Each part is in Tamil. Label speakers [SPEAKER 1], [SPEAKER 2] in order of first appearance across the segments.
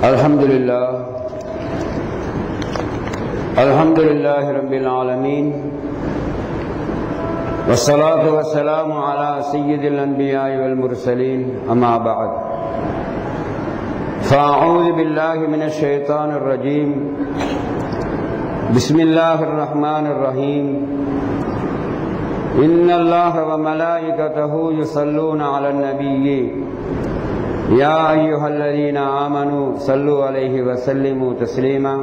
[SPEAKER 1] الحمد لله الحمد لله رب العالمين والصلاة والسلام على سيد الأنبياء والمرسلين أما بعد فأعوذ بالله من الشيطان الرجيم بسم الله الرحمن الرحيم إن الله وملائكته يصلون على النبي يا أيها الذين آمنوا صلوا عليه وسلموا تسليما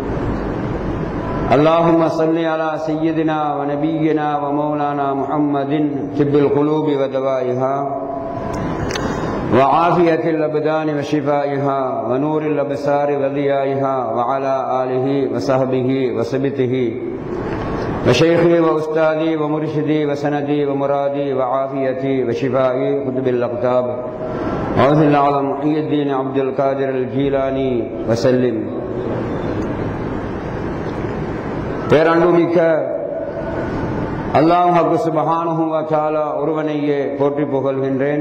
[SPEAKER 1] اللهم صل على سيدنا ونبينا ومولانا محمد طب القلوب ودوائها وعافية الأبدان وشفائها ونور الأبصار وضيائها وعلى آله وصحبه وسبته وشيخي وأستاذي ومرشدي وسندي ومرادي وعافيتي وشفائي قطب الأقطاب وفي العظم محي الدين عبد القادر الجيلاني وسلم பேரன்புமிக்க அல்லாஹ் சுபஹானுஹு வத்தாலா ஒருவனையே போற்றி புகழ்கின்றேன்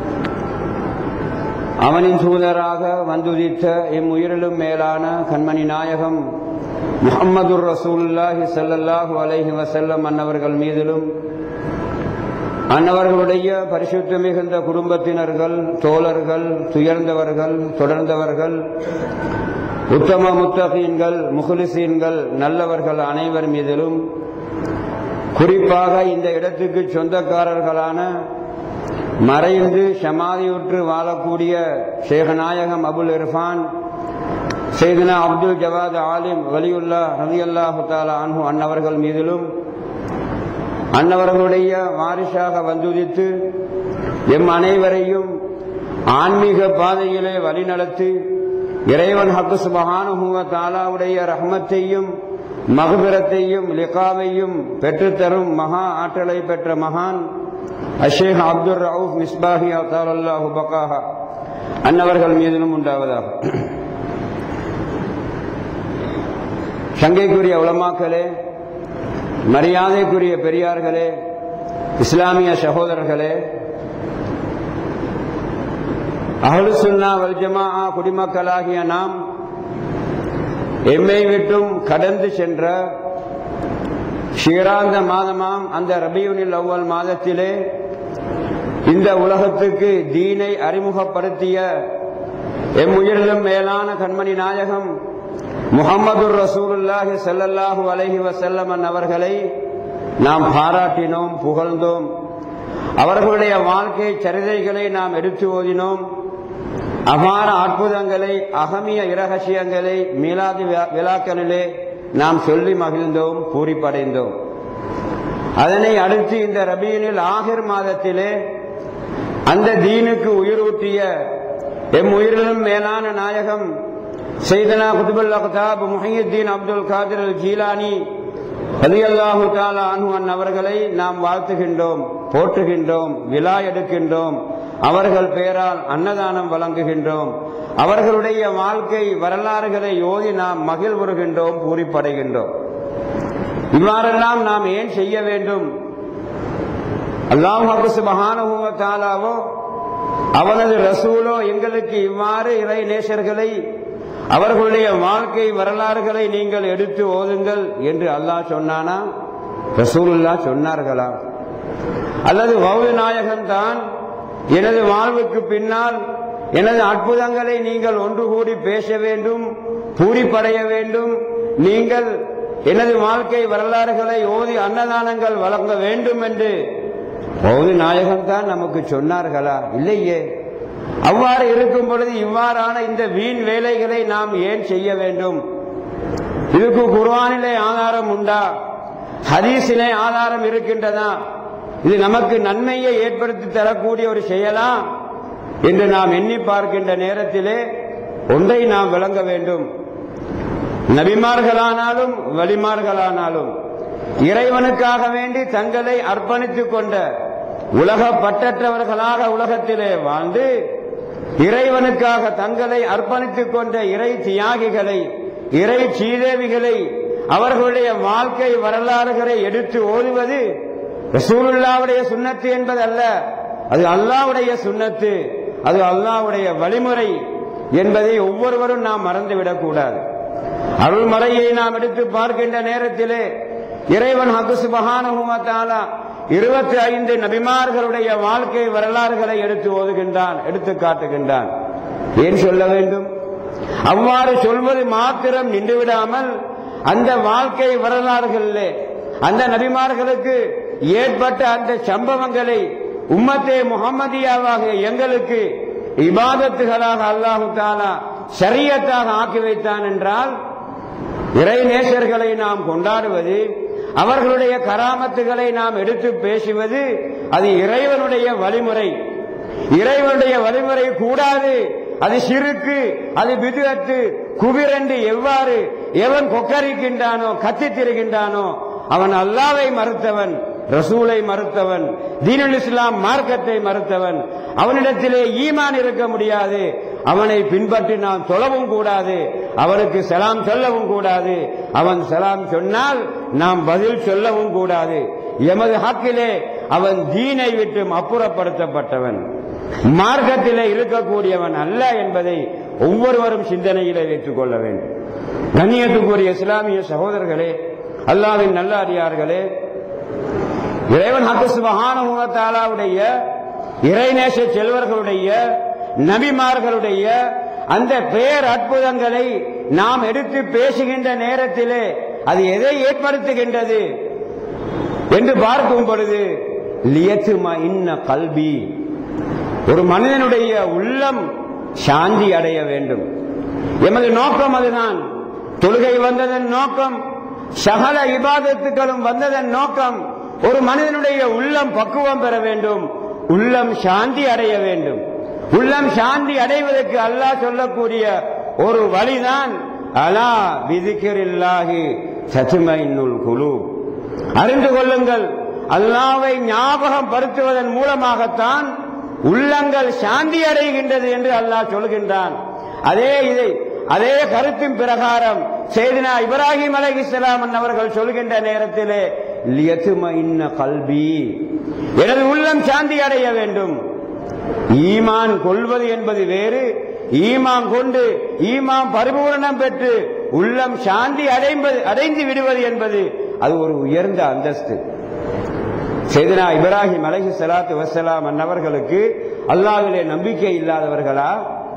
[SPEAKER 1] அவனின் சூதராக வந்துதித்த எம் உயிரிலும் மேலான கண்மணி நாயகம் முகம்மது ரசூலுல்லாஹி சல்லல்லாஹு அலைஹி வசல்லம் அன்னவர்கள் மீதிலும் அன்னவர்களுடைய பரிசுத்த மிகுந்த குடும்பத்தினர்கள் தோழர்கள் துயர்ந்தவர்கள் தொடர்ந்தவர்கள் உத்தம முத்தகீன்கள் முகுலிசீன்கள் நல்லவர்கள் அனைவர் மீதிலும் குறிப்பாக இந்த இடத்துக்கு சொந்தக்காரர்களான மறைந்து சமாதியுற்று வாழக்கூடிய ஷேகநாயகம் அபுல் இர்ஃபான் செய்தனா அப்துல் ஜவாத் ஆலிம் வலியுல்லா ரவி அல்லாஹு தாலா அன்ஹு அன்னவர்கள் மீதிலும் அன்னவர்களுடைய வாரிசாக வந்துதித்து எம் அனைவரையும் ஆன்மீக பாதையிலே வழிநடத்தி இறைவன் ஹக்கு சுபஹானுஹுவ தாலாவுடைய ரஹமத்தையும் மகபிரத்தையும் லிகாவையும் பெற்றுத்தரும் மகா ஆற்றலை பெற்ற மகான் அஷேக் அப்துல் ரவுப் மிஸ்பாஹி அல்லாஹு பக்காஹா அன்னவர்கள் மீதிலும் உண்டாவதாக சங்கைக்குரிய உலமாக்களே மரியாதைக்குரிய பெரியார்களே இஸ்லாமிய சகோதரர்களே அகலு சுன்னா வல்ஜமா குடிமக்களாகிய நாம் எம்மை விட்டும் கடந்து சென்ற ஷீராந்த மாதமாம் அந்த ரபியூனில் அவ்வல் மாதத்திலே இந்த உலகத்துக்கு தீனை அறிமுகப்படுத்திய எம் உயிரிலும் மேலான கண்மணி நாயகம் முகமது ரசூலுல்லாஹி சல்லல்லாஹு அலஹி வசல்லமன் அவர்களை நாம் பாராட்டினோம் புகழ்ந்தோம் அவர்களுடைய வாழ்க்கை சரிதைகளை நாம் எடுத்து ஓதினோம் அபார அற்புதங்களை அகமிய இரகசியங்களை மீளாது விழாக்களிலே நாம் சொல்லி மகிழ்ந்தோம் பூரிப்படைந்தோம் அதனை அடுத்து இந்த ரபியனில் ஆகிர் மாதத்திலே அந்த தீனுக்கு உயிரூட்டிய எம் உயிரிலும் மேலான நாயகம் செய்தனா குதுபுல் அக்தாப் முஹியுத்தீன் அப்துல் காதிர் அல் ஜீலானி அலி அல்லாஹு தாலா அனுவன் அவர்களை நாம் வாழ்த்துகின்றோம் போற்றுகின்றோம் விழா எடுக்கின்றோம் அவர்கள் பெயரால் அன்னதானம் வழங்குகின்றோம் அவர்களுடைய வாழ்க்கை வரலாறுகளை ஓதி நாம் மகிழ்வுறுகின்றோம் பூரிப்படைகின்றோம் இவ்வாறெல்லாம் நாம் ஏன் செய்ய வேண்டும் அல்லாஹு மகானுவத்தாலாவோ அவனது ரசூலோ எங்களுக்கு இவ்வாறு இறை நேசர்களை அவர்களுடைய வாழ்க்கை வரலாறுகளை நீங்கள் எடுத்து ஓதுங்கள் என்று அல்லாஹ் சொன்னானா ரசூலுல்லா சொன்னார்களா அல்லது வௌது நாயகன் தான் எனது வாழ்வுக்கு பின்னால் எனது அற்புதங்களை நீங்கள் ஒன்று கூடி பேச வேண்டும் பூரிப்படைய வேண்டும் நீங்கள் எனது வாழ்க்கை வரலாறுகளை ஓதி அன்னதானங்கள் வழங்க வேண்டும் என்று பௌது நாயகன் தான் நமக்கு சொன்னார்களா இல்லையே அவ்வாறு இருக்கும் பொழுது இவ்வாறான இந்த வீண் வேலைகளை நாம் ஏன் செய்ய வேண்டும் இதுக்கு குர்வானிலே ஆதாரம் உண்டா ஹதீஸிலே ஆதாரம் இருக்கின்றதா இது நமக்கு நன்மையை ஏற்படுத்தி தரக்கூடிய ஒரு செயலா என்று நாம் எண்ணி பார்க்கின்ற நேரத்திலே ஒன்றை நாம் விளங்க வேண்டும் நபிமார்களானாலும் வலிமார்களானாலும் இறைவனுக்காக வேண்டி தங்களை அர்ப்பணித்துக் கொண்ட உலக பட்டற்றவர்களாக உலகத்திலே வாழ்ந்து இறைவனுக்காக தங்களை அர்ப்பணித்துக் கொண்ட இறை தியாகிகளை இறை சீதேவிகளை அவர்களுடைய வாழ்க்கை வரலாறுகளை எடுத்து ஓதுவது ரசூலுல்லாவுடைய சுண்ணத்து என்பதல்ல அது அல்லாவுடைய சுண்ணத்து அது அல்லாவுடைய வழிமுறை என்பதை ஒவ்வொருவரும் நாம் மறந்துவிடக் கூடாது அருள்மறையை நாம் எடுத்து பார்க்கின்ற நேரத்திலே இறைவன் ஹக்கு சுபஹானுமத்தாலா இருபத்தி ஐந்து நபிமார்களுடைய வாழ்க்கை வரலாறுகளை எடுத்து ஓதுகின்றான் எடுத்து காட்டுகின்றான் ஏன் சொல்ல வேண்டும் அவ்வாறு சொல்வது மாத்திரம் நின்றுவிடாமல் அந்த வாழ்க்கை வரலாறுகளிலே அந்த நபிமார்களுக்கு ஏற்பட்ட அந்த சம்பவங்களை உம்மத்தே முகம்மதியாவாக எங்களுக்கு இபாதத்துகளாக அல்லாஹு தாலா சரியத்தாக ஆக்கி வைத்தான் என்றால் இறை நேசர்களை நாம் கொண்டாடுவது அவர்களுடைய கராமத்துகளை நாம் எடுத்து பேசுவது அது இறைவனுடைய வழிமுறை இறைவனுடைய வழிமுறை கூடாது அது சிறுக்கு அது விதுகத்து குபிரண்டு எவ்வாறு எவன் கொக்கரிக்கின்றானோ கத்தித் திரிகின்றானோ அவன் அல்லாவை மறுத்தவன் ரசூலை மறுத்தவன் தீனுல் இஸ்லாம் மார்க்கத்தை மறுத்தவன் அவனிடத்திலே ஈமான் இருக்க முடியாது அவனை பின்பற்றி நாம் தொழவும் கூடாது அவனுக்கு சலாம் சொல்லவும் கூடாது அவன் சலாம் சொன்னால் நாம் பதில் சொல்லவும் கூடாது எமது ஹக்கிலே அவன் தீனை விட்டு அப்புறப்படுத்தப்பட்டவன் மார்க்கத்திலே இருக்கக்கூடியவன் அல்ல என்பதை ஒவ்வொருவரும் சிந்தனையிலே வைத்துக் கொள்ள வேண்டும் கண்ணியத்துக்குரிய இஸ்லாமிய சகோதரர்களே அல்லாவின் நல்ல அடியார்களே இறைவன் ஹக்கு சுபஹானுடைய இறைநேச செல்வர்களுடைய நபிமார்களுடைய அந்த பேர் அற்புதங்களை நாம் எடுத்து பேசுகின்ற நேரத்திலே அது எதை ஏற்படுத்துகின்றது என்று பார்க்கும் பொழுது லியத்துமா இன்ன கல்வி ஒரு மனிதனுடைய உள்ளம் சாந்தி அடைய வேண்டும் எமது நோக்கம் அதுதான் தொழுகை வந்ததன் நோக்கம் சகல இபாதத்துக்களும் வந்ததன் நோக்கம் ஒரு மனிதனுடைய உள்ளம் பக்குவம் பெற வேண்டும் உள்ளம் சாந்தி அடைய வேண்டும் உள்ளம் சாந்தி அடைவதற்கு அல்லாஹ் சொல்லக்கூடிய ஒரு வழிதான் அலா விதிக்கிறில்லாகி சச்சுமைனுள் குழு அறிந்து கொள்ளுங்கள் அல்லாவை ஞாபகம் படுத்துவதன் மூலமாகத்தான் உள்ளங்கள் சாந்தி அடைகின்றது என்று அல்லாஹ் சொல்கின்றான் அதே இதை அதே கருத்தின் பிரகாரம் செய்தினா இப்ராஹிம் அலை இஸ்லாம் அவர்கள் சொல்கின்ற நேரத்திலே லியத்துமைன்ன கல்வி எனது உள்ளம் சாந்தி அடைய வேண்டும் ஈமான் கொள்வது என்பது வேறு ஈமான் கொண்டு ஈமான் பரிபூரணம் பெற்று உள்ளம் சாந்தி அடைம்பது அடைந்து விடுவது என்பது அது ஒரு உயர்ந்த அந்தஸ்து செய்தனா இப்ராஹிம் அலஹி சலாத்து வசலாம் அன்னவர்களுக்கு அல்லாவிலே நம்பிக்கை இல்லாதவர்களா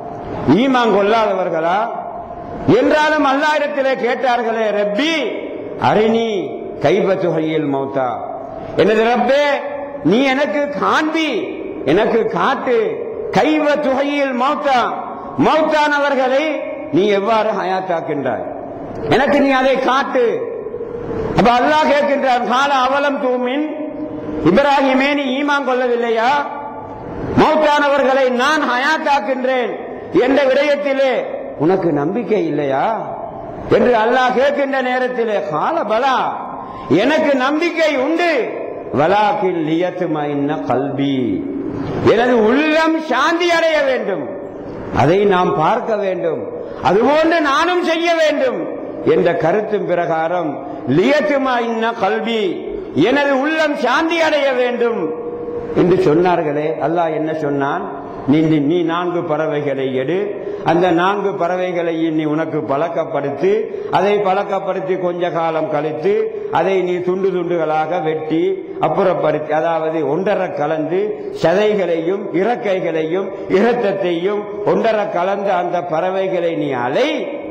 [SPEAKER 1] ஈமான் கொள்ளாதவர்களா என்றாலும் அல்லாயிடத்திலே கேட்டார்களே ரப்பி அரிணி கைபத்துகையில் மௌத்தா எனது ரப்பே நீ எனக்கு காண்பி எனக்கு காட்டு கைவ துகையில் மௌத்தா மௌத்தானவர்களை நீ எவ்வாறு ஹயாத்தாக்கின்றாய் எனக்கு நீ அதை காட்டு அப்ப அல்லாஹ் கேட்கின்றான் கால அவலம் தூமின் இப்ராஹிமே நீ ஈமான் கொள்ளவில்லையா மௌத்தானவர்களை நான் ஹயாத்தாக்கின்றேன் என்ற விடயத்திலே உனக்கு நம்பிக்கை இல்லையா என்று அல்லாஹ் கேட்கின்ற நேரத்திலே கால பலா எனக்கு நம்பிக்கை உண்டு வலாக்கில் லியத்துமைன்ன கல்வி எனது உள்ளம் சாந்தி அடைய வேண்டும் அதை நாம் பார்க்க வேண்டும் அதுபோன்று நானும் செய்ய வேண்டும் என்ற கருத்தின் பிரகாரம் லியத்துமைன்ன கல்வி எனது உள்ளம் சாந்தி அடைய வேண்டும் என்று சொன்னார்களே அல்லாஹ் என்ன சொன்னான் நீ நீ நான்கு பறவைகளை எடு அந்த நான்கு பறவைகளை நீ உனக்கு பழக்கப்படுத்தி அதை பழக்கப்படுத்தி கொஞ்ச காலம் கழித்து அதை நீ துண்டு துண்டுகளாக வெட்டி அப்புறப்படுத்தி அதாவது ஒன்றரை கலந்து சதைகளையும் இறக்கைகளையும் இரத்தத்தையும் ஒன்றரை கலந்த அந்த பறவைகளை நீ அலை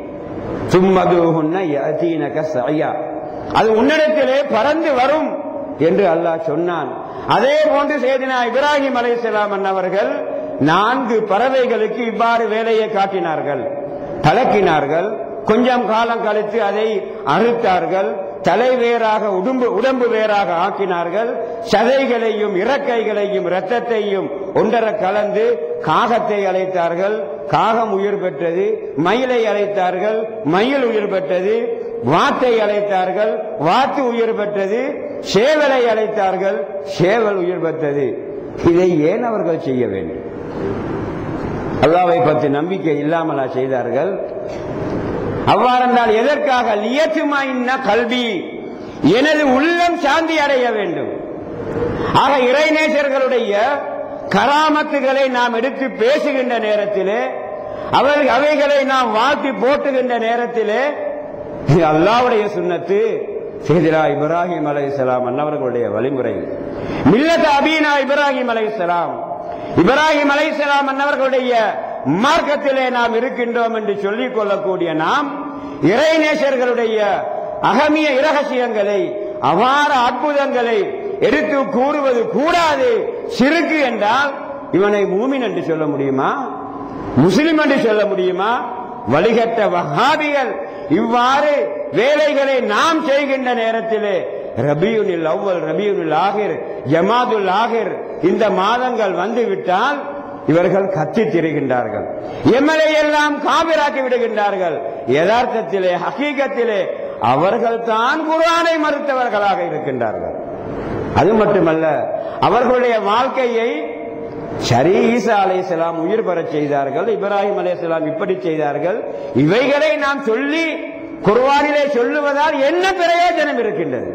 [SPEAKER 1] சும்மதுகுன்ன யதீனக சயா அது உன்னிடத்திலே பறந்து வரும் என்று அல்லாஹ் சொன்னான் அதே போன்று செய்தினா இப்ராஹிம் அலைஹிஸ்ஸலாம் அன்னவர்கள் நான்கு பறவைகளுக்கு இவ்வாறு வேலையை காட்டினார்கள் பழக்கினார்கள் கொஞ்சம் காலம் கழித்து அதை அறுத்தார்கள் தலை வேறாக உடம்பு உடம்பு வேறாக ஆக்கினார்கள் சதைகளையும் இறக்கைகளையும் இரத்தத்தையும் ஒன்றரை கலந்து காகத்தை அழைத்தார்கள் காகம் உயிர் பெற்றது மயிலை அழைத்தார்கள் மயில் உயிர் பெற்றது வாத்தை அழைத்தார்கள் வாத்து உயிர் பெற்றது சேவலை அழைத்தார்கள் சேவல் உயிர் பெற்றது இதை ஏன் அவர்கள் செய்ய வேண்டும் அல்லாவை பற்றி நம்பிக்கை இல்லாமலா செய்தார்கள் அவ்வாறென்றால் எதற்காக லியத்துமாயின்ன கல்வி எனது உள்ளம் சாந்தி அடைய வேண்டும் ஆக இறைநேசர்களுடைய கராமத்துகளை நாம் எடுத்து பேசுகின்ற நேரத்திலே அவை அவைகளை நாம் வாழ்த்தி போட்டுகின்ற நேரத்திலே இது அல்லாவுடைய சுன்னத்து செய்திரா இப்ராஹிம் அலைஹிஸ்ஸலாம் அன்னவர்களுடைய வழிமுறை மில்லத் அபீனா இப்ராஹிம் அலைஹிஸ்ஸலாம் இப்ராஹிம் அலைஹிஸ்ஸலாம் அன்னவர்களுடைய மார்க்கத்திலே நாம் இருக்கின்றோம் என்று சொல்லிக் கொள்ளக்கூடிய நாம் இறைநேசர்களுடைய அகமிய இரகசியங்களை அபார அற்புதங்களை எடுத்து கூறுவது கூடாது சிறுக்கு என்றால் இவனை மூமின் என்று சொல்ல முடியுமா முஸ்லிம் என்று சொல்ல முடியுமா வழிகட்ட வஹாபிகள் இவ்வாறு வேலைகளை நாம் செய்கின்ற நேரத்திலே ரபியுனில் அவ்வல் ரபியுனில் ஆகிர் ஜமாதுல் ஆகிர் இந்த மாதங்கள் வந்துவிட்டால் இவர்கள் கத்தி திரிகின்றார்கள் எம்எல்ஏ எல்லாம் காபிராக்கி விடுகின்றார்கள் யதார்த்தத்திலே ஹகீகத்திலே அவர்கள் தான் குரானை மறுத்தவர்களாக இருக்கின்றார்கள் அது மட்டுமல்ல அவர்களுடைய வாழ்க்கையை சரி ஈசா அலைஹிஸ்ஸலாம் உயிர் பெறச் செய்தார்கள் இப்ராஹிம் அலைஹிஸ்ஸலாம் இப்படி செய்தார்கள் இவைகளை நாம் சொல்லி குர்ஆனிலே சொல்லுவதால் என்ன பிரயோஜனம் இருக்கின்றது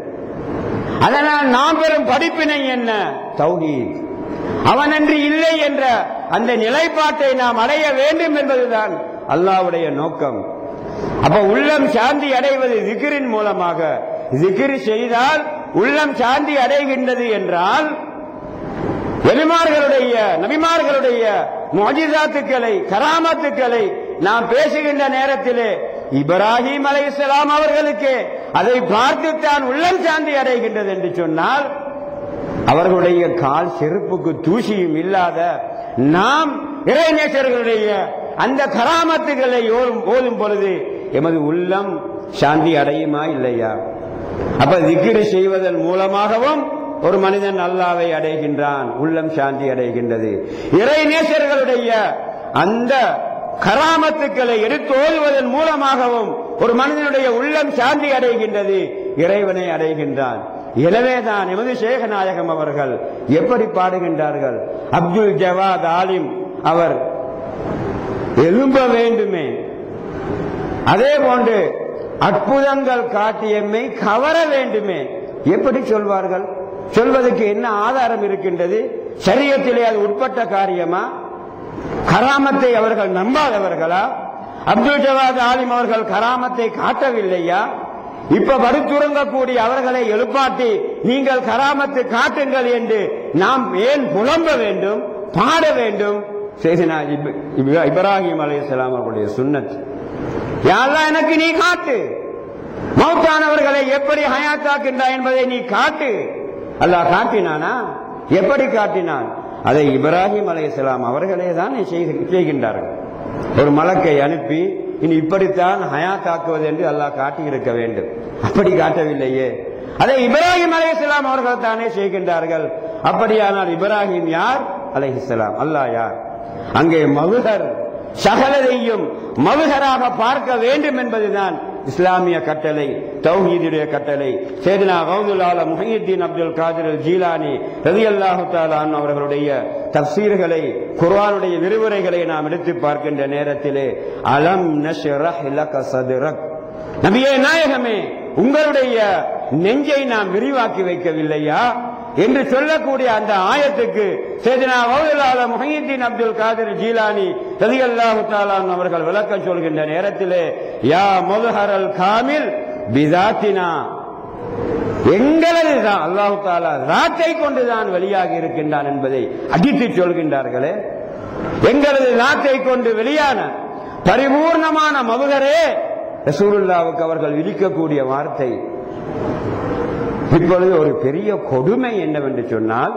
[SPEAKER 1] அதனால் நாம் பெறும் படிப்பினை என்ன தௌஹீத் அவனன்றி இல்லை என்ற அந்த நிலைப்பாட்டை நாம் அடைய வேண்டும் என்பதுதான் அல்லாஹ்வுடைய நோக்கம் அப்ப உள்ளம் சாந்தி அடைவது திக்ரின் மூலமாக திக்ர் செய்தால் உள்ளம் சாந்தி அடைகின்றது என்றால் வெளிமார்களுடைய நபிமார்களுடைய முஜிசாத்துக்களை கராமத்துக்களை நாம் பேசுகின்ற நேரத்திலே இப்ராஹிம் அலைஹிஸ்ஸலாம் அவர்களுக்கு அதை பார்த்துத்தான் உள்ளம் சாந்தி அடைகின்றது என்று சொன்னால் அவர்களுடைய கால் செருப்புக்கு தூசியும் இல்லாத நாம் இறைநேசர்களுடைய அந்த கராமத்துகளை ஓதும் ஓதும் பொழுது எமது உள்ளம் சாந்தி அடையுமா இல்லையா அப்ப திக்கிரி செய்வதன் மூலமாகவும் ஒரு மனிதன் அல்லாவை அடைகின்றான் உள்ளம் சாந்தி அடைகின்றது இறைநேசர்களுடைய அந்த கராமத்துக்களை எடுத்து ஓதுவதன் மூலமாகவும் ஒரு மனிதனுடைய உள்ளம் சாந்தி அடைகின்றது இறைவனை அடைகின்றான் எனவேதான் எமது சேகநாயகம் அவர்கள் எப்படி பாடுகின்றார்கள் அப்துல் ஜவாத் ஆலிம் அவர் எழும்ப வேண்டுமே அதே போன்று அற்புதங்கள் காட்டியம்மை கவர வேண்டுமே எப்படி சொல்வார்கள் சொல்வதற்கு என்ன ஆதாரம் இருக்கின்றது சரியத்திலே அது உட்பட்ட காரியமா கராமத்தை அவர்கள் நம்பாதவர்களா அப்துல் ஜவாத் ஆலிம் அவர்கள் கராமத்தை காட்டவில்லையா இப்ப படுத்துறங்கக்கூடிய அவர்களை எழுப்பாட்டி நீங்கள் கராமத்து காட்டுங்கள் என்று நாம் ஏன் புலம்ப வேண்டும் பாட வேண்டும் செய்தினா இப்- இப்- இப்ராஹிம் அலைஹிஸ்ஸலாம் அவர்களுடைய சுன்னத் யாரெல்லாம் எனக்கு நீ காட்டு மௌத்தானவர்களை எப்படி ஹயாத்தாக்கின்றாய் என்பதை நீ காட்டு அல்லாஹ் காட்டினானா எப்படி காட்டினான் அதை இப்ராஹிம் அலைஹிஸ்ஸலாம் அவர்களே தான் செய்க- செய்கின்றார்கள் ஒரு மலக்கை அனுப்பி இனி இப்படித்தான் ஹயாத்தாக்குவது என்று அல்லாஹ் காட்டியிருக்க வேண்டும் அப்படி காட்டவில்லையே அதை இப்ராஹிம் அலைஹிஸ்ஸலாம் அவர்கள் தானே செய்கின்றார்கள் அப்படியானால் இப்ராஹிம் யார் அலைஹிஸ்ஸலாம் அல்லாஹ் யார் அங்கே மவுகர் சகலதையும் மவுகராக பார்க்க வேண்டும் என்பதுதான் இஸ்லாமிய கட்டளை தௌஹீதுடைய கட்டளை சேதனா கவுதுல்லால முஹையுத்தீன் அப்துல் காதிர் அல் ஜீலானி ரலியல்லாஹு தஆலா அன்ஹு அவர்களுடைய தப்சீர்களை குர்ஆனுடைய விரிவுரைகளை நாம் எடுத்து பார்க்கின்ற நேரத்திலே அலம் நஷ்ரஹ் லக சத்ரக் நபியே நாயகமே உங்களுடைய நெஞ்சை நாம் விரிவாக்கி வைக்கவில்லையா என்று சொல்லக்கூடிய அந்த ஆயத்துக்கு சேதனா வௌலால முஹையுத்தீன் அப்துல் காதிர் ஜீலானி ரலியல்லாஹு தஆலா அன்ஹு அவர்கள் விளக்கம் சொல்கின்ற நேரத்திலே யா முதுஹரல் காமில் பிதாத்தினா எங்களது தான் அல்லாஹு தாலா ராத்தை கொண்டுதான் வெளியாகி இருக்கின்றான் என்பதை அடித்து சொல்கின்றார்களே எங்களது நாட்டை கொண்டு வெளியான பரிபூர்ணமான மதுகரே ரசூலுல்லாவுக்கு அவர்கள் விதிக்கக்கூடிய வார்த்தை இப்பொழுது ஒரு பெரிய கொடுமை என்னவென்று சொன்னால்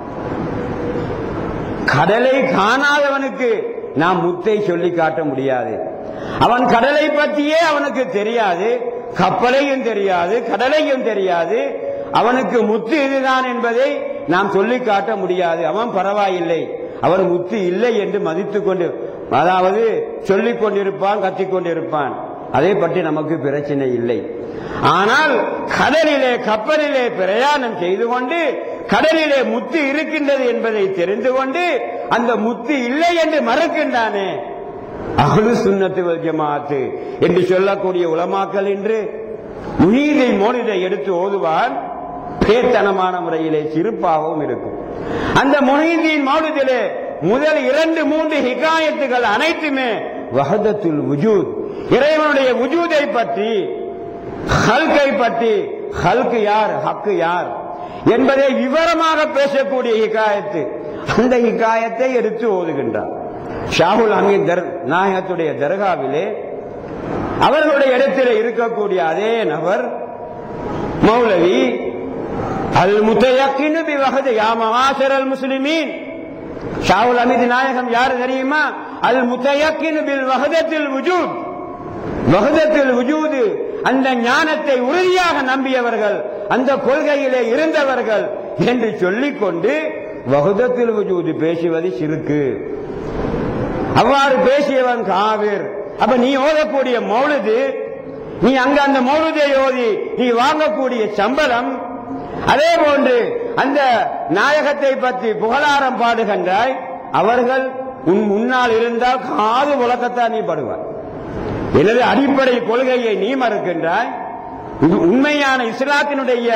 [SPEAKER 1] கடலை காணாதவனுக்கு நாம் முத்தை சொல்லி காட்ட முடியாது அவன் கடலை பற்றியே அவனுக்கு தெரியாது கப்பலையும் தெரியாது கடலையும் தெரியாது அவனுக்கு முத்து இதுதான் என்பதை நாம் சொல்லி காட்ட முடியாது அவன் பரவாயில்லை அவன் முத்து இல்லை என்று மதித்துக் கொண்டு அதாவது சொல்லிக் கொண்டிருப்பான் கத்திக் கொண்டிருப்பான் அதை பற்றி நமக்கு பிரச்சனை இல்லை ஆனால் கடலிலே கப்பலிலே பிரயாணம் செய்து கொண்டு கடலிலே முத்து இருக்கின்றது என்பதை தெரிந்து கொண்டு அந்த முத்து இல்லை என்று மறுக்கின்றானே அஹ்லு சுன்னத்து வல் ஜமாஅத்து என்று சொல்லக்கூடிய உலமாக்கல் என்று முனீதை மோனிதை எடுத்து ஓதுவான் பேத்தனமான முறையிலே சிறுப்பாகவும் இருக்கும் அந்த முனீதியின் மௌலிதிலே முதல் இரண்டு மூன்று ஹிகாயத்துகள் அனைத்துமே வஹதத்துல் வுஜூத் இறைவனுடைய வுஜூதை பற்றி ஹல்கை பற்றி ஹல்கு யார் ஹக்கு யார் என்பதை விவரமாக பேசக்கூடிய ஹிகாயத்து அந்த ஹிகாயத்தை எடுத்து ஓதுகின்றார் ஷாகுல் அமீத் தர் நாயகத்துடைய தர்காவிலே அவர்களுடைய இடத்திலே இருக்கக்கூடிய அதே நபர் மௌலவி அல் முத்தையக்கினு பி வஹது யா மகாஷர் அல் முஸ்லிமீன் ஷாவுல் அமீது நாயகம் யாரு தெரியுமா அல் முத்தையக்கினு பில் வஹதத்தில் வுஜூத் வஹதத்தில் வுஜூது அந்த ஞானத்தை உறுதியாக நம்பியவர்கள் அந்த கொள்கையிலே இருந்தவர்கள் என்று சொல்லிக் கொண்டு வகுதத்தில் வுஜூது பேசுவது சிறுக்கு அவ்வாறு பேசியவன் காவிர் அப்ப நீ ஓதக்கூடிய மௌலுது நீ அங்க அந்த மௌலுதை ஓதி நீ வாங்கக்கூடிய சம்பளம் அதே போன்று அந்த நாயகத்தை பற்றி புகழாரம் பாடுகின்றாய் அவர்கள் உன் முன்னால் இருந்தால் காது உலகத்தான் நீ படுவாய் எனது அடிப்படை கொள்கையை நீ மறுக்கின்றாய் உ- உண்மையான இஸ்லாத்தினுடைய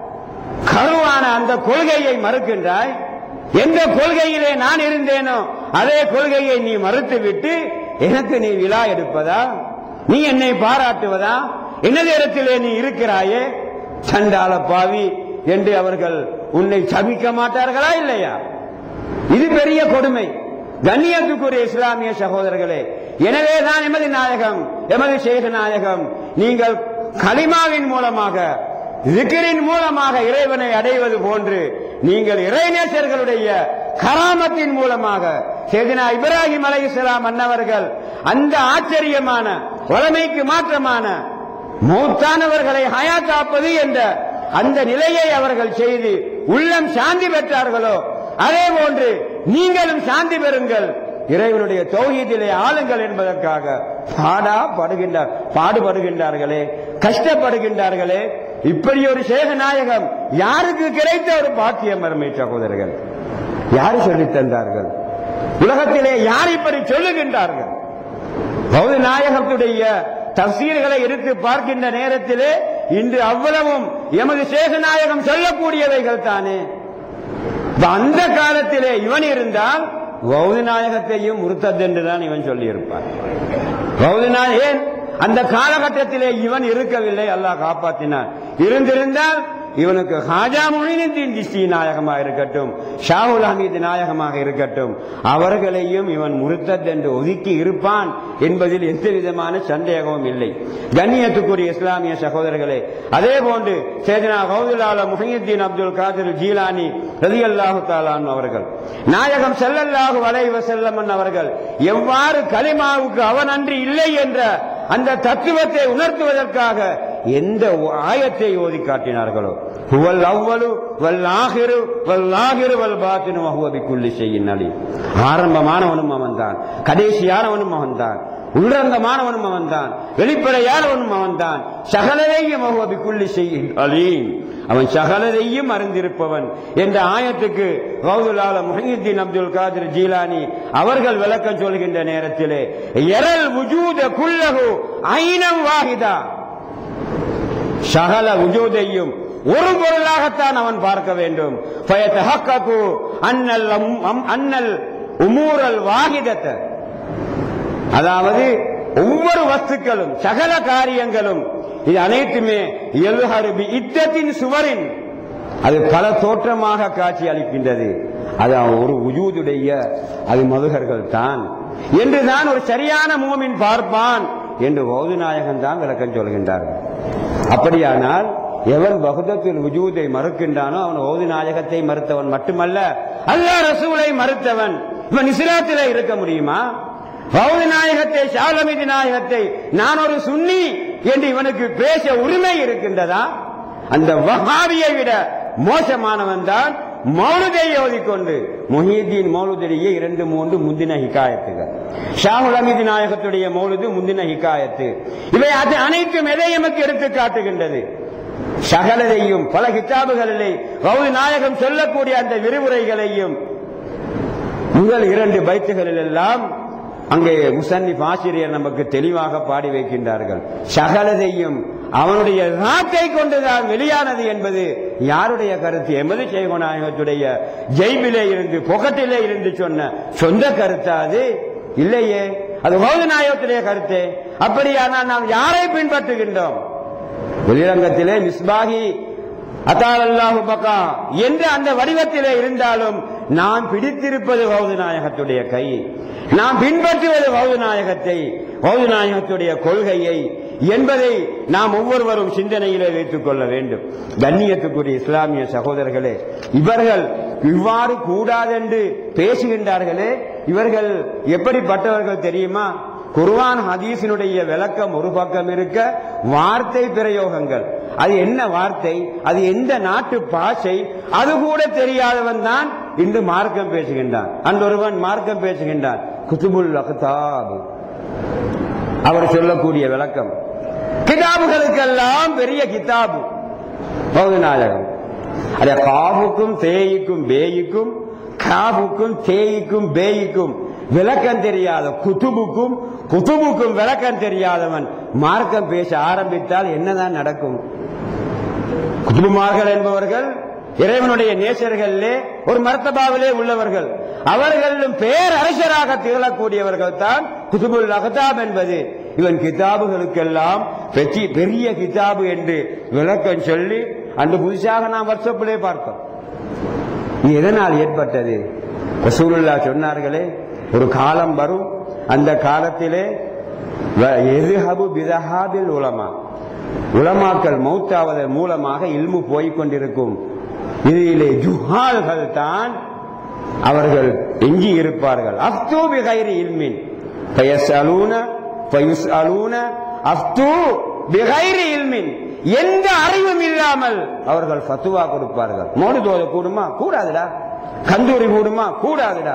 [SPEAKER 1] கருவான அந்த கொள்கையை மறுக்கின்றாய் எந்த கொள்கையிலே நான் இருந்தேனோ அதே கொள்கையை நீ மறுத்துவிட்டு எனக்கு நீ விழா எடுப்பதா நீ என்னை பாராட்டுவதா எனது இடத்திலே நீ இருக்கிறாயே சண்டால பாவி என்று அவர்கள் உன்னை சபிக்க மாட்டார்களா இல்லையா இது பெரிய கொடுமை கண்ணியத்துக்குரிய இஸ்லாமிய சகோதரர்களே எனவே தான் எமது நாயகம் எமது ஷேக நாயகம் நீங்கள் கலிமாவின் மூலமாக திக்ரின் மூலமாக இறைவனை அடைவது போன்று நீங்கள் இறைநேசர்களுடைய கராமத்தின் மூலமாக சேதினா இப்ராஹிம் அலைஹிஸ்ஸலாம் அன்னவர்கள் அந்த ஆச்சரியமான வளமைக்கு மாற்றமான மூத்தானவர்களை ஹயாத்தாப்பது என்ற அந்த நிலையை அவர்கள் செய்து உள்ளம் சாந்தி பெற்றார்களோ அதே போன்று நீங்களும் சாந்தி பெறுங்கள் இறைவனுடைய தௌஹீதிலே ஆளுங்கள் என்பதற்காக பாடா படுகின்றார் பாடுபடுகின்றார்களே கஷ்டப்படுகின்றார்களே இப்படி ஒரு சேக நாயகம் யாருக்கு கிடைத்த ஒரு பாக்கியம் அருமை சகோதரர்கள் யாரு சொல்லித் தந்தார்கள் உலகத்திலே யார் இப்படி சொல்லுகின்றார்கள் பௌத்த நாயகத்துடைய தப்சீர்களை எடுத்து பார்க்கின்ற நேரத்திலே இன்று அவ்வளவும் எமது சேகநாயகம் சொல்லக்கூடியவைகள் தானே இப்ப அந்த காலத்திலே இவன் இருந்தால் பௌத்த நாயகத்தையும் முருத்தத் என்றுதான் இவன் சொல்லியிருப்பான் பௌத்த நாய- ஏன் அந்த காலகட்டத்திலே இவன் இருக்கவில்லை அல்லாஹ் காப்பாற்றினான் இருந்திருந்தால் இவனுக்கு ஹாஜா மொழினின் திஷ்டி நாயகமாக இருக்கட்டும் ஷாகுல் ஹமீது நாயகமாக இருக்கட்டும் அவர்களையும் இவன் முருத்தத் என்று ஒதுக்கி இருப்பான் என்பதில் எந்த விதமான சந்தேகமும் இல்லை கண்ணியத்துக்குரிய இஸ்லாமிய சகோதரர்களே அதே போன்று சேதனா கௌதுல்லால முஹியுத்தீன் அப்துல் காதிர் ஜீலானி ரதி அல்லாஹு தாலான் அவர்கள் நாயகம் செல்லல்லாஹு வலைவ செல்லமன் அவர்கள் எவ்வாறு கலிமாவுக்கு அவன் அன்றி இல்லை என்ற அந்த தத்துவத்தை உணர்த்துவதற்காக எந்த ஆயத்தை ஓதி காட்டினார்களோ ஹுவல் அவ்வளு வல் ஆகிரு வல் ஆகிரு வல் பாத்தினு வஹுவ பிக்குல்லி ஷைஇன் அலீம் ஆரம்பமானவனும் அவன்தான் கடைசியானவனும் அவன்தான் உள்ளரங்கமானவனும் அவன்தான் வெளிப்படையானவனும் அவன்தான் சகலரையும் வஹுவ பிக்குல்லி ஷைஇன் அலீம் அவன் சகலரையும் அறிந்திருப்பவன் என்ற ஆயத்துக்கு கௌதுலால முஹியுத்தீன் அப்துல் காதிர் ஜீலானி அவர்கள் விளக்கம் சொல்கின்ற நேரத்திலே எரல் வஜூத குல்லஹு ஐனம் வாஹிதா சகல உஜூதையும் ஒரு பொருளாகத்தான் அவன் பார்க்க வேண்டும் ஃபயத்தஹக்ககு அன்னல் அம்- அம்- அன்னல் உமூரல் வாகிதத்த அதாவது ஒவ்வொரு வஸ்துக்களும் சகல காரியங்களும் இது அனைத்துமே எல்ஹருபி இத்தத்தின் சுவரின் அது பல தோற்றமாக காட்சி அளிக்கின்றது அது ஒரு உஜூதுடைய அது மதுகர்கள் தான் என்றுதான் ஒரு சரியான மூமின் பார்ப்பான் என்று பௌது நாயகன் தான் விளக்கம் சொல்கின்றார்கள் அப்படியானால் எவன் பகுதத்தில் உஜூதை மறுக்கின்றானோ அவன் ஓது நாயகத்தை மறுத்தவன் மட்டுமல்ல அல்லாஹ் ரசூலை மறுத்தவன் இவன் இஸ்லாத்திலே இருக்க முடியுமா பௌத நாயகத்தை ஷாலமிதி நாயகத்தை நான் ஒரு சுன்னி என்று இவனுக்கு பேச உரிமை இருக்கின்றதா அந்த வஹாபியை விட மோசமானவன் தான் மௌலுதை ஓதிக்கொண்டு முஹீதீன் மௌலுடைய இரண்டு மூன்று முந்தின ஹிகாயத்துகள் ஷாஹுல் அமீதி நாயகத்துடைய மௌலுது முந்தின ஹிகாயத்து இவை அது அனைத்தும் எதை எமக்கு எடுத்து காட்டுகின்றது சகலதையும் பல கிதாபுகளிலே பௌத நாயகம் சொல்லக்கூடிய அந்த விரிவுரைகளையும் முதல் இரண்டு பைத்துகளில் எல்லாம் அங்கே முசன்னிப் ஆசிரியர் நமக்கு தெளிவாக பாடி வைக்கின்றார்கள் சகலதையும் அவனுடைய நாட்டை கொண்டுதான் வெளியானது என்பது யாருடைய கருத்து எமது சேகநாயகத்துடைய ஜெய்பிலே இருந்து பொகட்டிலே இருந்து சொன்ன சொந்த கருத்தா அது இல்லையே அது பௌத்த நாயகத்துடைய கருத்து அப்படியானால் நாம் யாரை பின்பற்றுகின்றோம் வெளிரங்கத்திலே மிஸ்பாகி அத்தால் அல்லாஹு பக்கா என்ற அந்த வடிவத்திலே இருந்தாலும் நாம் பிடித்திருப்பது பௌத்த நாயகத்துடைய கை நாம் பின்பற்றுவது பௌத்த நாயகத்தை பௌத்த நாயகத்துடைய கொள்கையை என்பதை நாம் ஒவ்வொருவரும் சிந்தனையிலே வைத்துக் கொள்ள வேண்டும் கண்ணியத்துக்குரிய இஸ்லாமிய சகோதரர்களே இவர்கள் இவ்வாறு கூடாதென்று பேசுகின்றார்களே இவர்கள் எப்படிப்பட்டவர்கள் தெரியுமா குர்ஆன் ஹதீஸினுடைய விளக்கம் ஒரு பக்கம் இருக்க வார்த்தை பிரயோகங்கள் அது என்ன வார்த்தை அது எந்த நாட்டு பாஷை அது கூட தெரியாதவன் தான் இன்று மார்க்கம் பேசுகின்றான் அன்றொருவன் மார்க்கம் பேசுகின்றான் குத்துபுல் அக்தாப் அவர் சொல்லக்கூடிய விளக்கம் கிதாபுகளுக்கெல்லாம் பெரிய கிதாபு பௌதநாயகம் அத காவுக்கும் தேய்க்கும் பேய்க்கும் காவுக்கும் தேய்க்கும் பேய்க்கும் விளக்கம் தெரியாத குத்துபுக்கும் குத்துபுக்கும் விளக்கம் தெரியாதவன் மார்க்கம் பேச ஆரம்பித்தால் என்னதான் நடக்கும் குத்துபுமார்கள் என்பவர்கள் இறைவனுடைய நேசர்களிலே ஒரு மர்த்தபாவிலே உள்ளவர்கள் அவர்களும் பேரரசராக திகழக்கூடியவர்கள் தான் குதுபுல் அகதாப் என்பது இவன் கிதாபுகளுக்கெல்லாம் பெரிய பெரிய கிதாபு என்று விளக்கம் சொல்லி அன்று புதுசாக நாம் வாட்ஸ்அப்பிலே பார்த்தோம் இது எதனால் ஏற்பட்டது ரசூலுல்லா சொன்னார்களே ஒரு காலம் வரும் அந்த காலத்திலே எதுஹபு பிதஹாபில் உலமா உலமாக்கள் மௌத்தாவதன் மூலமாக இல்மு போய்க் கொண்டிருக்கும் இதிலே ஜுஹால்கள் தான் அவர்கள் எஞ்சி இருப்பார்கள் அஃப்து பிகைரி இல்மின் பயஸ்அலூன பயஸ்அலூன அஃப்து பிகைரி இல்மின் எந்த அறிவும் இல்லாமல் அவர்கள் ஃபத்துவா கொடுப்பார்கள் மோடு தோத கூடுமா கூடாதுடா கந்தூரி கூடுமா கூடாதுடா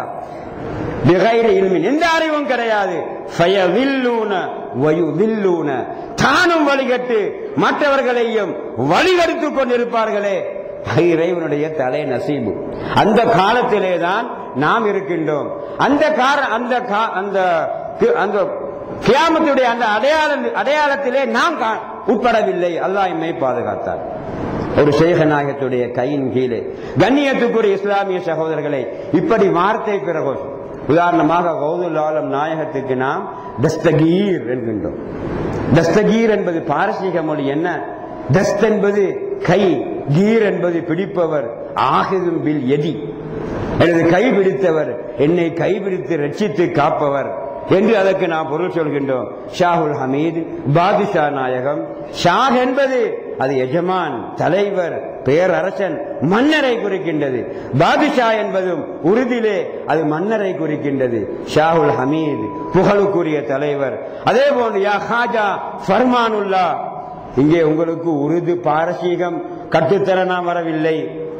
[SPEAKER 1] பிகைரி இல்மின் எந்த அறிவும் கிடையாது ஃபயவில்லூன வயுதில்லூன தானும் வழிகட்டு மற்றவர்களையும் வழிகெடுத்துக் கொண்டிருப்பார்களே இறைவனுடைய தலை நசீபு அந்த காலத்திலே தான் நாம் இருக்கின்றோம் அந்த கார அந்த கா- அந்த அந்த கியாமத்துடைய அந்த அடையாள அடையாளத்திலே நாம் கா- உட்படவில்லை அல்லாஹ் எம்மை பாதுகாத்தார் ஒரு சேகநாயகத்துடைய கையின் கீழே கண்ணியத்துக்குரிய இஸ்லாமிய சகோதரர்களை இப்படி வார்த்தை பிரகோஷம் உதாரணமாக கௌதுல் ஆலம் நாயகத்துக்கு நாம் தஸ்தகீர் என்கின்றோம் தஸ்தகீர் என்பது பாரசீக மொழி என்ன தஸ்த் என்பது கை கீர் என்பது பிடிப்பவர் ஆகிதும் பில் எதி எனது கை பிடித்தவர் என்னை கைபிடித்து ரட்சித்து காப்பவர் என்று அதற்கு நாம் பொருள் சொல்கின்றோம் ஷாஹுல் ஹமீத் பாதுஷா நாயகம் ஷாஹ் என்பது அது எஜமான் தலைவர் பேரரசன் மன்னரை குறிக்கின்றது பாதுஷா என்பதும் உருதிலே அது மன்னரை குறிக்கின்றது ஷாஹுல் ஹமீத் புகழுக்குரிய தலைவர் அதே போன்று யா ஹாஜா ஃபர்மானுல்லா இங்கே உங்களுக்கு உருது பாரசீகம் கட்டுத்தர நாம் வரவில்லை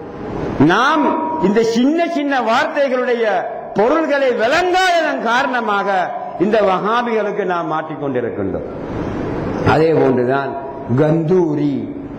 [SPEAKER 1] நாம் இந்த சின்ன சின்ன வார்த்தைகளுடைய பொருள்களை விளங்காததன் காரணமாக இந்த வஹாபிகளுக்கு நாம் மாட்டிக்கொண்டிருக்கின்றோம் அதே போன்றுதான் கந்தூரி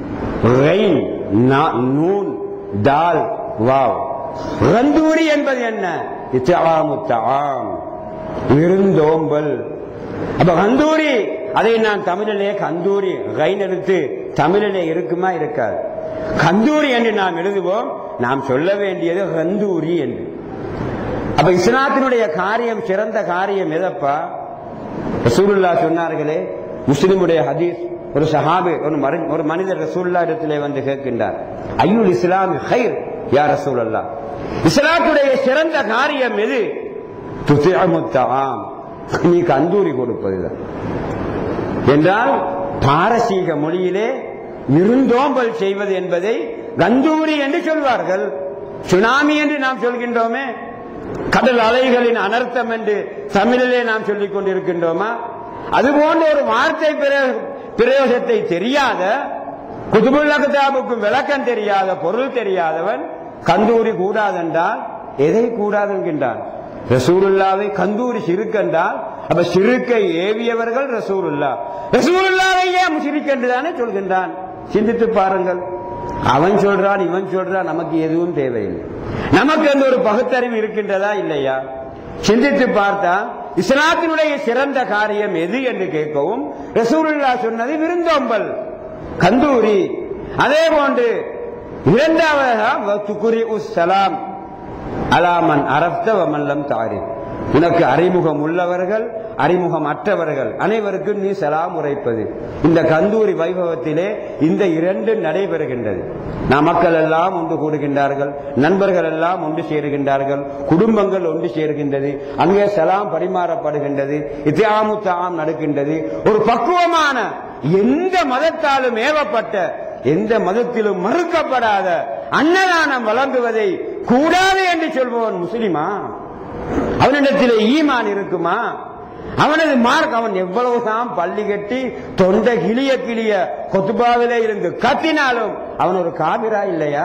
[SPEAKER 1] ரெயின் நா- நூன் தால் வாவ் கந்தூரி என்பது என்ன இத்தாமு தாம் விருந்தோம்பல் அப்ப கந்தூரி அதை நான் தமிழிலே கந்தூரி கைன் எடுத்து தமிழிலே இருக்குமா இருக்காது கந்தூரி என்று நாம் எழுதுவோம் நாம் சொல்ல வேண்டியது கந்தூரி என்று அப்ப இஸ்லாத்தினுடைய காரியம் சிறந்த காரியம் எதப்பா ரசூலுல்லா சொன்னார்களே முஸ்லிமுடைய ஹதீஸ் ஒரு சஹாபி ஒரு மரு- ஒரு மனிதர் ரசூலுல்லா இடத்திலே வந்து கேட்கின்றார் ஐயுல் இஸ்லாம் ஹைர் யா ரசூலல்லா இஸ்லாத்துடைய சிறந்த காரியம் எது துசிஅமு தஆம் நீ கந்தூரி கொடுப்பதுதான் என்றால் பாரசீக மொழியிலே விருந்தோம்பல் செய்வது என்பதை கந்தூரி என்று சொல்வார்கள் சுனாமி என்று நாம் சொல்கின்றோமே கடல் அலைகளின் அனர்த்தம் என்று தமிழிலே நாம் சொல்லிக் கொண்டிருக்கின்றோமா அதுபோன்ற ஒரு வார்த்தை பிரயோ- பிரயோகத்தை தெரியாத குதுபுல் அக்தாபுக்கும் விளக்கம் தெரியாத பொருள் தெரியாதவன் கந்தூரி கூடாதென்றால் எதை கூடாது என்கின்றான் ரசூலுல்லாவை கந்தூரி சிறுக்கென்றால் அப்ப சிறுக்கை ஏவியவர்கள் ரசூலுல்லா ரசூலுல்லாவை ஏன் சிறுக்கென்று தானே சொல்கின்றான் சிந்தித்து பாருங்கள் அவன் சொல்றான் இவன் சொல்றான் நமக்கு எதுவும் தேவையில்லை நமக்கு அந்த ஒரு பகுத்தறிவு இருக்கின்றதா இல்லையா சிந்தித்து பார்த்தா இஸ்லாத்தினுடைய சிறந்த காரியம் எது என்று கேட்கவும் ரசூலுல்லா சொன்னது விருந்தோம்பல் கந்தூரி அதே போன்று இரண்டாவதாக துக்குரி உஸ் சலாம் அலாமன் அரப்த வமல்லம் தாரி உனக்கு அறிமுகம் உள்ளவர்கள் அறிமுகம் அற்றவர்கள் அனைவருக்கும் நீ சலாம் உரைப்பது இந்த கந்தூரி வைபவத்திலே இந்த இரண்டு நடைபெறுகின்றது நாம் மக்கள் எல்லாம் ஒன்று கூடுகின்றார்கள் நண்பர்கள் எல்லாம் ஒன்று சேருகின்றார்கள் குடும்பங்கள் ஒன்று சேர்கின்றது அங்கே சலாம் பரிமாறப்படுகின்றது இத்தியாமுத்தாம் நடக்கின்றது ஒரு பக்குவமான எந்த மதத்தாலும் ஏவப்பட்ட எந்த மதத்திலும் மறுக்கப்படாத அன்னதானம் வழங்குவதை கூடாது என்று சொல்பவன் முஸ்லிமா அவனிடத்தில் ஈமான் இருக்குமா அவனது மார்க் அவன் எவ்வளவுதான் பள்ளி கட்டி தொண்டை கிளிய கிளிய கொத்துபாவிலே இருந்து கத்தினாலும் அவன் ஒரு காவிரா இல்லையா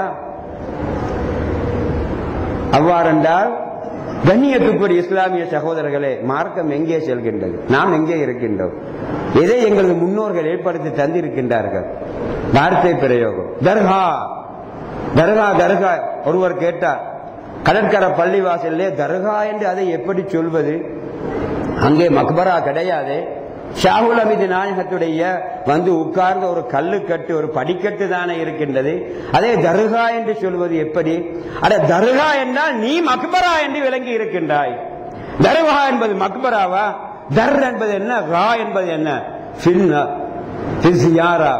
[SPEAKER 1] அவ்வாறென்றால் கண்ணியத்துக்குரிய இஸ்லாமிய சகோதரர்களே மார்க்கம் எங்கே செல்கின்றது நாம் எங்கே இருக்கின்றோம் எதை எங்களது முன்னோர்கள் ஏற்படுத்தி தந்திருக்கின்றார்கள் வார்த்தை பிரயோகம் தர்கா தர்கா தர்கா ஒருவர் கேட்டார் கடற்கரை பள்ளிவாசல்லே தர்கா என்று அதை எப்படி சொல்வது அங்கே மக்பரா கிடையாது ஷாகுல் அமிது நாயகத்துடைய வந்து உட்கார்ந்த ஒரு கல்லுக்கட்டு ஒரு படிக்கட்டு தானே இருக்கின்றது அதே தர்கா என்று சொல்வது எப்படி அட தர்கா என்றால் நீ மக்பரா என்று விளங்கி இருக்கின்றாய் தர்கா என்பது மக்பராவா தர் என்பது என்ன ரா என்பது என்ன ஃபின்னா ஃபிஸ்யாரா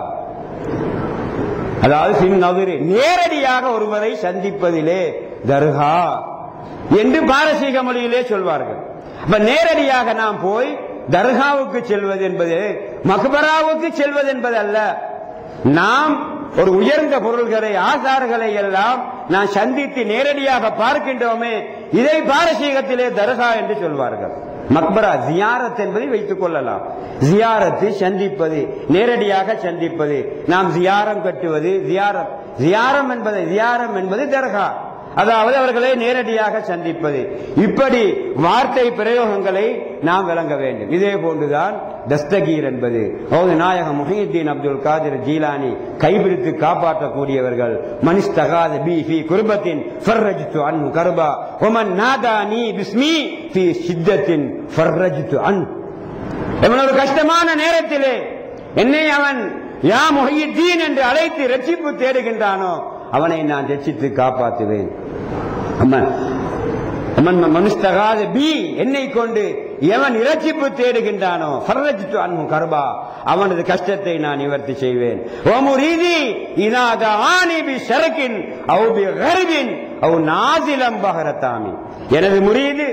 [SPEAKER 1] அதாவது சின் நவிரு நேரடியாக ஒருவரை சந்திப்பதிலே தர்கா என்று பாரசீக மொழியிலே சொல்வார்கள் அப்ப நேரடியாக நாம் போய் தர்காவுக்கு செல்வது என்பது மக்பராவுக்கு செல்வது என்பது அல்ல நாம் ஒரு உயர்ந்த பொருள்களை ஆசார்களை எல்லாம் நான் சந்தித்து நேரடியாக பார்க்கின்றோமே இதை பாரசீகத்திலே தர்கா என்று சொல்வார்கள் மக்பரா ஜியாரத் என்பதை வைத்துக் கொள்ளலாம் ஜியாரத்து சந்திப்பது நேரடியாக சந்திப்பது நாம் ஜியாரம் கட்டுவது ஜியாரம் ஜியாரம் என்பது ஜியாரம் என்பது தர்கா அதாவது அவர்களை நேரடியாக சந்திப்பது இப்படி வார்த்தை பிரயோகங்களை நாம் விளங்க வேண்டும் இதே போன்றுதான் தஸ்தகீர் என்பது அதாவது நாயகம் முஹீத்தீன் அப்துல் காதிர் ஜீலானி கைபிடித்து காப்பாற்றக்கூடியவர்கள் மனிஸ்தகாத பி ஃபி குர்பத்தின் ஃபர்ரஜ்து அன் கர்பா ஒமன் நாதானி பிஸ்மி ஃபி சித்தத்தின் ஃபர்ரஜ்து அன் எவ்வளவு கஷ்டமான நேரத்திலே என்னை அவன் யா முஹித்தீன் என்று அழைத்து ரட்சிப்பு தேடுகின்றானோ அவனை நான் ரட்சித்து காப்பாற்றுவேன் அம்மன் அம்மன் மனுஸ்தகாத பி என்னை கொண்டு எவன் இரட்சிப்பு தேடுகின்றானோ ஃபர்ரஜ்து அன்ஹு கர்பா அவனது கஷ்டத்தை நான் நிவர்த்தி செய்வேன் ஓமுரீதி இனாத ஆனி பி ஷரக்கின் அவு பி கர்பின் அவு நாசிலம் பஹரத்தாமி எனது முரீது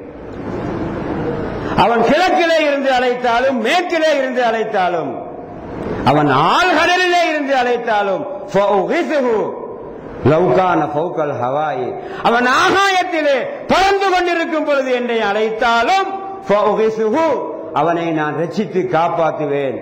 [SPEAKER 1] அவன் கிழக்கிலே இருந்து அழைத்தாலும் மேற்கிலே இருந்து அழைத்தாலும் அவன் ஆழ்கடலிலே இருந்து அழைத்தாலும் ஃபௌகிசுஹு லவ்கான ஃபௌகல் ஹவாயி அவன் ஆகாயத்திலே பறந்து கொண்டிருக்கும் பொழுது என்னை அழைத்தாலும் ஃபௌகிசுஹு அவனை நான் ரட்சித்து காப்பாற்றுவேன்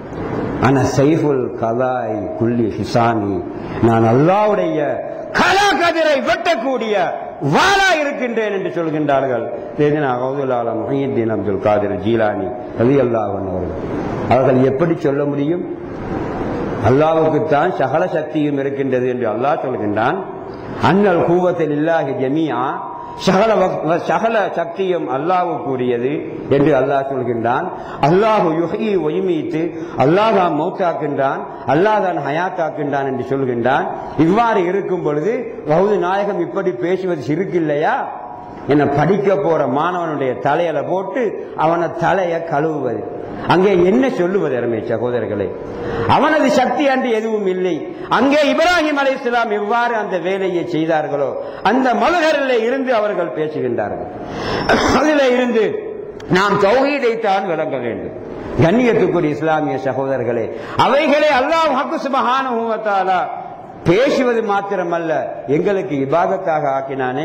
[SPEAKER 1] ஆனா சைஃபுல் கலாய் குல்லி ஹிசாமி நான் அல்லாவுடைய கலா கதிரை வெட்டக்கூடிய வாளா இருக்கின்றேன் என்று சொல்கின்றார்கள் தேதினா கௌதுலாலம் மொஹீத்தீன் அப்துல் காதிர் ஜீலானி ரவி அல்லாஹன் அவர்கள் அவர்கள் எப்படி சொல்ல முடியும் அல்லாவுக்குத்தான் சகல சக்தியும் இருக்கின்றது என்று அல்லாஹ் சொல்கின்றான் அன்னல் கூவத்தில் இல்லாஹி ஜமியா சகல வக்- சகல சக்தியும் அல்லாஹ்வுக்குரியது என்று அல்லாஹ் சொல்கின்றான் அல்லாஹு யுஹி ஒய்மீத்து அல்லாஹ் தான் மௌத்தாக்கின்றான் அல்லாஹ் தான் ஹயாத்தாக்கின்றான் என்று சொல்கின்றான் இவ்வாறு இருக்கும் பொழுது பௌது நாயகம் இப்படி பேசுவது சிறுக்கில்லையா என்ன படிக்க போற மாணவனுடைய தலையில போட்டு அவன தலைய கழுவுவது அங்கே என்ன சொல்லுவது அருமை சகோதரர்களே அவனது சக்தி அன்று எதுவும் இல்லை அங்கே இப்ராஹிம் அலை இஸ்லாம் எவ்வாறு அந்த வேலையை செய்தார்களோ அந்த மலுகரில் இருந்து அவர்கள் பேசுகின்றார்கள் அதில் இருந்து நாம் தௌஹீதைத்தான் விளங்க வேண்டும் கண்ணியத்துக்குரிய இஸ்லாமிய சகோதரர்களே அவைகளை அல்லாஹ் ஹக்கு சுபஹானஹு வ தஆலா பேசுவது மாத்திரமல்ல எங்களுக்கு இபாதத்தாக ஆக்கினானே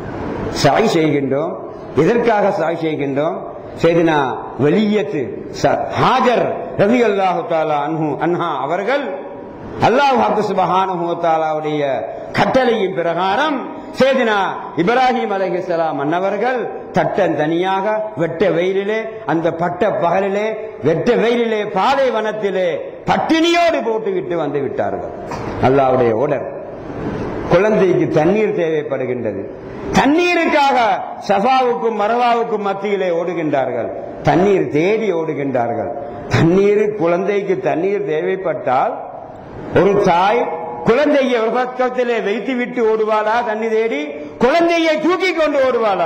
[SPEAKER 1] சாய் செய்கின்றோம் எதற்காக சாய் செய்கின்றோம் செய்தினா வெளியத்து ச- ஹாஜர் ரவி அல்லாஹு தாலா அன்ஹு அன்ஹா அவர்கள் அல்லாஹ் ஹக்கு சுபஹானஹு வ தஆலாவுடைய கட்டளையின் பிரகாரம் சேதினா இப்ராஹிம் அலைஹிஸ்ஸலாம் அன்னவர்கள் தட்டன் தனியாக வெட்ட வெயிலிலே அந்த பட்ட பகலிலே வெட்ட வெயிலிலே பாலைவனத்திலே பட்டினியோடு போட்டுவிட்டு வந்து விட்டார்கள் அல்லாஹ்வுடைய ஓடர் குழந்தைக்கு தண்ணீர் தேவைப்படுகின்றது தண்ணீருக்காக சஃபாவுக்கும் மரவாவுக்கும் மத்தியிலே ஓடுகின்றார்கள் தண்ணீர் தேடி ஓடுகின்றார்கள் தண்ணீர் குழந்தைக்கு தண்ணீர் தேவைப்பட்டால் ஒரு தாய் குழந்தையை ஒரு பக்கத்திலே வைத்துவிட்டு ஓடுவாளா தண்ணி தேடி குழந்தையை தூக்கி கொண்டு ஓடுவாளா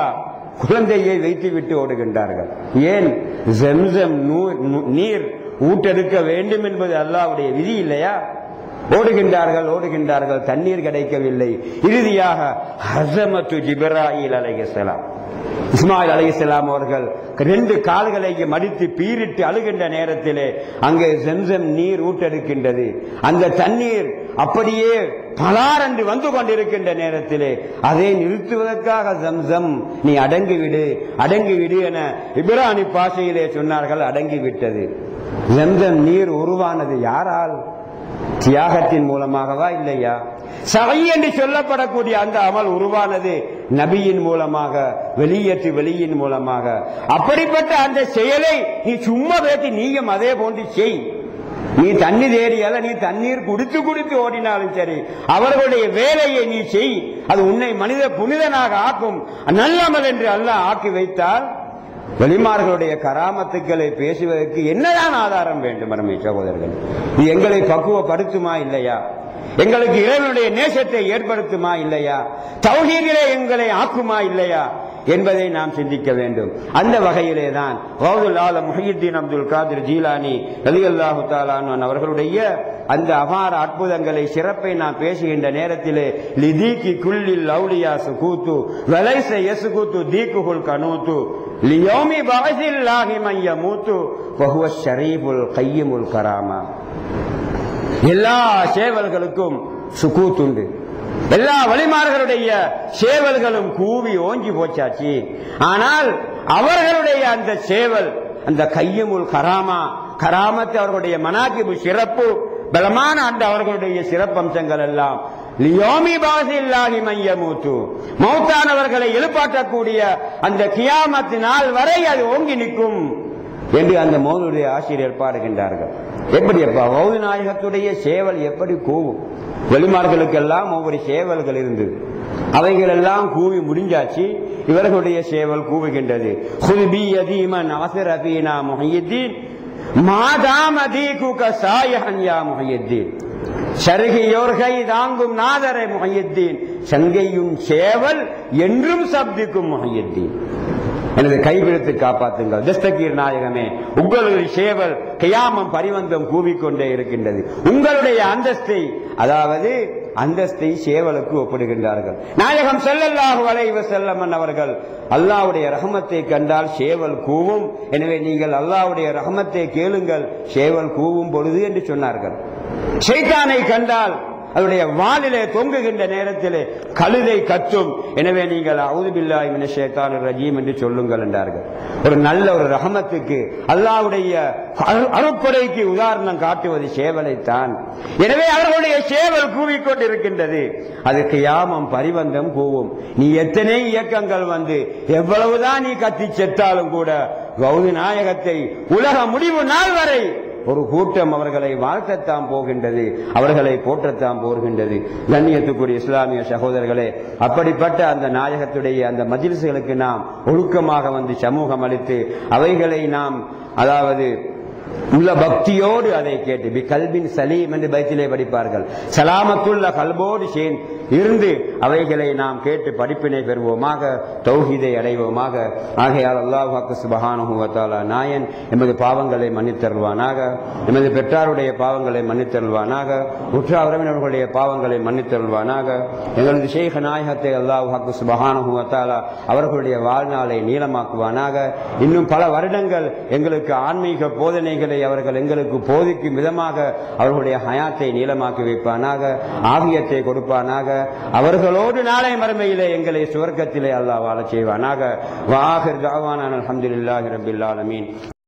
[SPEAKER 1] குழந்தையை வைத்துவிட்டு ஓடுகின்றார்கள் ஏன் ஜம்சம் நூ- நூ- நீர் ஊட்டெடுக்க வேண்டும் என்பது அல்லாஹ்வுடைய விதி இல்லையா ஓடுகின்றார்கள் ஓடுகின்றார்கள் தண்ணீர் கிடைக்கவில்லை இறுதியாக ஹசமத்து ஜிப்ராயில் அலைஹிஸ்ஸலாம் இஸ்மாயில் அலைஹிஸ்ஸலாம் அவர்கள் ரெண்டு கால்களை மடித்து பீரிட்டு அழுகின்ற நேரத்திலே அங்கே செம்சம் நீர் ஊட்டெடுக்கின்றது அந்த தண்ணீர் அப்படியே பலாரண்டு வந்து கொண்டிருக்கின்ற நேரத்திலே அதை நிறுத்துவதற்காக ஜம்சம் நீ அடங்கிவிடு அடங்கிவிடு என இப்ரானி பாஷையிலே சொன்னார்கள் அடங்கிவிட்டது ஜம்சம் நீர் உருவானது யாரால் தியாகத்தின் மூலமாகவா இல்லையா சகை என்று சொல்லப்படக்கூடிய அந்த அமல் உருவானது நபியின் மூலமாக வெளியேற்று வெளியின் மூலமாக அப்படிப்பட்ட அந்த செயலை நீ சும்மா பேட்டி நீயும் அதே போன்று செய் நீ தண்ணி தேடியால நீ தண்ணீர் குடித்து குடித்து ஓடினாலும் சரி அவர்களுடைய வேலையை நீ செய் அது உன்னை மனித புனிதனாக ஆக்கும் நல்லமல் என்று அல்லாஹ் ஆக்கி வைத்தால் வெளிமார்களுடைய கராமத்துக்களை பேசுவதற்கு என்னதான் ஆதாரம் வேண்டும் அருமை சகோதரர்கள் இது எங்களை பக்குவப்படுத்துமா இல்லையா எங்களுக்கு இறைவனுடைய நேசத்தை ஏற்படுத்துமா இல்லையா தௌஹீதிலே எங்களை ஆக்குமா இல்லையா என்பதை நாம் சிந்திக்க வேண்டும் அந்த வகையிலே தான் கௌதுல் ஆலம் முஹியுத்தீன் அப்துல் காதிர் ஜீலானி ரலியல்லாஹு தாலான் அவர்களுடைய அந்த அபார அற்புதங்களை சிறப்பை நாம் பேசுகின்ற நேரத்திலே லிதீக்கி குல்லில் லௌலியா சுகூத்து வலைச யசுகூத்து தீக்குகுல் கனூத்து லியோமி பாசில்லாஹி மைய மூத்து வஹுவ ஷரீபுல் கையமுல் கராமா எல்லா சேவல்களுக்கும் சுகூத்துண்டு எல்லா வழிமார்களுடைய சேவல்களும் கூவி ஓங்கி போச்சாச்சு ஆனால் அவர்களுடைய அந்த சேவல் அந்த கையமுல் கராமா கராமத்து அவர்களுடைய மனாக்கிபு சிறப்பு பலமான அந்த அவர்களுடைய சிறப்பம்சங்கள் எல்லாம் லியோமி பாசில்லாஹி மையமூத்து மௌத்தானவர்களை எழுப்பாற்றக்கூடிய அந்த கியாமத்து நாள் வரை அது ஓங்கி நிற்கும் என்று அந்த மௌனுடைய ஆசிரியர் பாடுகின்றார்கள் எப்படி அப்பா மௌன நாயகத்துடைய சேவல் எப்படி கூவும் வெளிமார்களுக்கெல்லாம் ஒவ்வொரு சேவல்கள் இருந்தது அவைகள் எல்லாம் கூவி முடிஞ்சாச்சு இவர்களுடைய சேவல் கூவுகின்றது ஹுல்பி யதீமன் அசரபீனா முஹியுத்தீன் மாதாம தீகுக சாயஹன் யா முஹியுத்தீன் சருகையோர்கை தாங்கும் நாதரை முஹியுத்தீன் சங்கையும் சேவல் என்றும் சப்திக்கும் முஹியுத்தீன் எனது கைவிடுத்து காப்பாற்றுங்கள் தஸ்தகீர் நாயகமே உங்களுடைய சேவல் கியாமம் பரிவந்தம் கூவிக்கொண்டே இருக்கின்றது உங்களுடைய அந்தஸ்தை அதாவது அந்தஸ்தை சேவலுக்கு ஒப்பிடுகின்றார்கள் நாயகம் செல்லல்லாஹு அலைவ செல்லமன் அவர்கள் அல்லாவுடைய ரஹமத்தை கண்டால் சேவல் கூவும் எனவே நீங்கள் அல்லாவுடைய ரஹமத்தை கேளுங்கள் சேவல் கூவும் பொழுது என்று சொன்னார்கள் ஷைத்தானை கண்டால் அதனுடைய வாலிலே தொங்குகின்ற நேரத்திலே கழுதை கத்தும் எனவே நீங்கள் அவுதுபில்லாய் மினஷேத்தான் ரஜீம் என்று சொல்லுங்கள் என்றார்கள் ஒரு நல்ல ஒரு ரஹமத்துக்கு அல்லாவுடைய அருப்படைக்கு உதாரணம் காட்டுவது சேவலைத்தான் எனவே அவர்களுடைய சேவல் கூவிக்கொண்டிருக்கின்றது அதுக்கு யாமம் பரிவந்தம் கூவும் நீ எத்தனை இயக்கங்கள் வந்து எவ்வளவுதான் நீ கத்தி செத்தாலும் கூட கௌதி நாயகத்தை உலக முடிவு நாள் வரை ஒரு கூட்டம் அவர்களை வாழ்த்தத்தான் போகின்றது அவர்களை போற்றத்தான் போகின்றது கண்ணியத்துக்குரிய இஸ்லாமிய சகோதரர்களே அப்படிப்பட்ட அந்த நாயகத்துடைய அந்த மஜிலிசுகளுக்கு நாம் ஒழுக்கமாக வந்து சமூகம் அளித்து அவைகளை நாம் அதாவது உள்ள பக்தியோடு அதை கேட்டு பி கல்பின் சலீம் என்று பைத்திலே படிப்பார்கள் சலாமத்துள்ள கல்போடு சேன் இருந்து அவைகளை நாம் கேட்டு படிப்பினை பெறுவோமாக தௌஹீதை அடைவோமாக ஆகையால் அல்லாஹ் சுபஹானுவத்தாலா நாயன் எமது பாவங்களை மன்னித்தருள்வானாக எமது பெற்றாருடைய பாவங்களை மன்னித்தருள்வானாக உற்றார் உறவினர்களுடைய பாவங்களை மன்னித்தருள்வானாக எங்களது ஷேக நாயகத்தை அல்லாஹ் சுபஹானுவத்தாலா அவர்களுடைய வாழ்நாளை நீளமாக்குவானாக இன்னும் பல வருடங்கள் எங்களுக்கு ஆன்மீக போதனைகளை அவர்கள் எங்களுக்கு போதிக்கும் விதமாக அவர்களுடைய ஹயாத்தை நீளமாக்கி வைப்பானாக ஆகியத்தை கொடுப்பானாக அவர்களோடு நாளை மறுமையிலே எங்களை சுவர்க்கத்திலே அல்லாஹ் வாழச் செய்வானாக வாஹிர் தாவான அல்ஹம்துலில்லாஹி ரபில் ஆலமீன்